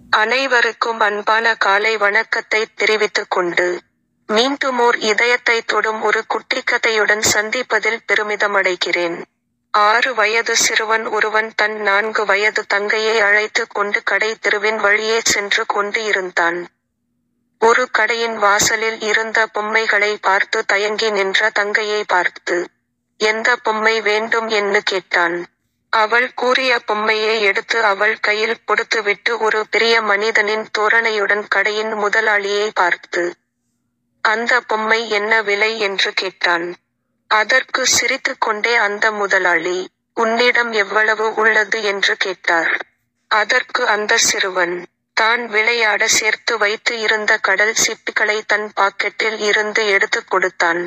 அனைவருக்கும் அன்பான காலை வணக்கத்தை தெரிவித்துக் கொண்டு மீண்டுமோர் இதயத்தை தொடும் ஒரு குட்டிக்கதையுடன் சந்திப்பதில் பெருமிதமடைகிறேன் ஆறு வயது சிறுவன் ஒருவன் தன் நான்கு வயது தங்கையை அழைத்து கொண்டு கடை தெருவின் வழியே சென்று கொண்டு இருந்தான் ஒரு கடையின் வாசலில் இருந்த பொம்மைகளை பார்த்து தயங்கி நின்ற தங்கையை பார்த்து எந்த பொம்மை வேண்டும் என்று கேட்டான் அவள் கூறிய பொம்மையை எடுத்து அவள் கையில் கொடுத்துவிட்டு ஒரு பெரிய மனிதனின் தோரணையுடன் கடையின் முதலாளியை பார்த்து அந்த பொம்மை என்ன விலை என்று கேட்டான் அதற்கு சிரித்துக்கொண்டே அந்த முதலாளி உன்னிடம் எவ்வளவு உள்ளது என்று கேட்டார் அதற்கு அந்த சிறுவன் தான் விளையாட சேர்த்து வைத்து இருந்த கடல் சிப்பிகளை தன் பாக்கெட்டில் இருந்து எடுத்து கொடுத்தான்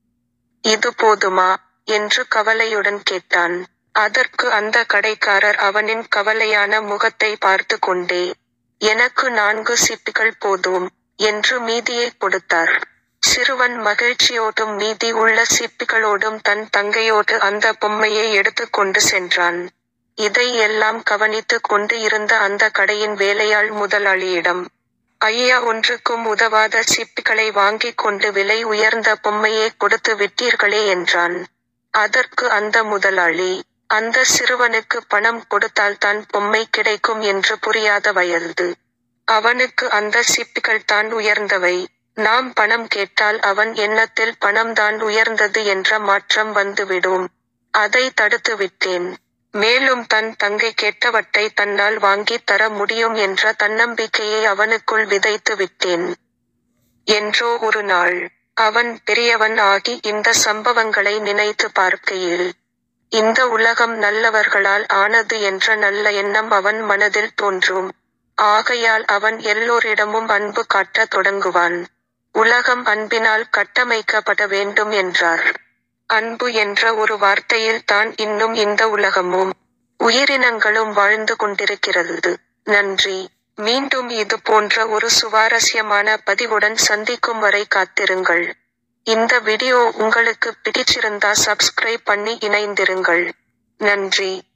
இது போதுமா என்று கவலையுடன் கேட்டான் அதற்கு அந்த கடைக்காரர் அவனின் கவலையான முகத்தை பார்த்து கொண்டே எனக்கு நான்கு சிப்பிகள் போதும் என்று மீதியை கொடுத்தார் சிறுவன் மகிழ்ச்சியோடும் மீதி உள்ள சிப்பிகளோடும் தன் தங்கையோடு அந்த பொம்மையை எடுத்து கொண்டு சென்றான் இதை எல்லாம் கவனித்து கொண்டு இருந்த அந்த கடையின் வேலையாள் முதலாளியிடம் ஐயா ஒன்றுக்கும் உதவாத சிப்பிகளை வாங்கிக் கொண்டு விலை உயர்ந்த பொம்மையை கொடுத்து விட்டீர்களே என்றான் அதற்கு அந்த முதலாளி அந்த சிறுவனுக்கு பணம் கொடுத்தால் தான் பொம்மை கிடைக்கும் என்று புரியாத வயது அவனுக்கு அந்த சிப்பிகள் தான் உயர்ந்தவை நாம் பணம் கேட்டால் அவன் எண்ணத்தில் பணம் தான் உயர்ந்தது என்ற மாற்றம் வந்துவிடும் அதை தடுத்து விட்டேன் மேலும் தன் தங்கை கேட்டவற்றை தன்னால் வாங்கித் தர முடியும் என்ற தன்னம்பிக்கையை அவனுக்குள் விதைத்து விட்டேன் என்றோ ஒரு நாள் அவன் பெரியவன் ஆகி இந்த சம்பவங்களை நினைத்து பார்க்கையில் இந்த உலகம் நல்லவர்களால் ஆனது என்ற நல்ல எண்ணம் அவன் மனதில் தோன்றும் ஆகையால் அவன் எல்லோரிடமும் அன்பு காட்டத் தொடங்குவான் உலகம் அன்பினால் கட்டமைக்கப்பட வேண்டும் என்றார் அன்பு என்ற ஒரு வார்த்தையில் தான் இன்னும் இந்த உலகமும் உயிரினங்களும் வாழ்ந்து கொண்டிருக்கிறது நன்றி மீண்டும் இது போன்ற ஒரு சுவாரஸ்யமான பதிவுடன் சந்திக்கும் வரை காத்திருங்கள் இந்த வீடியோ உங்களுக்கு பிடிச்சிருந்தா சப்ஸ்கிரைப் பண்ணி இணைந்திருங்கள் நன்றி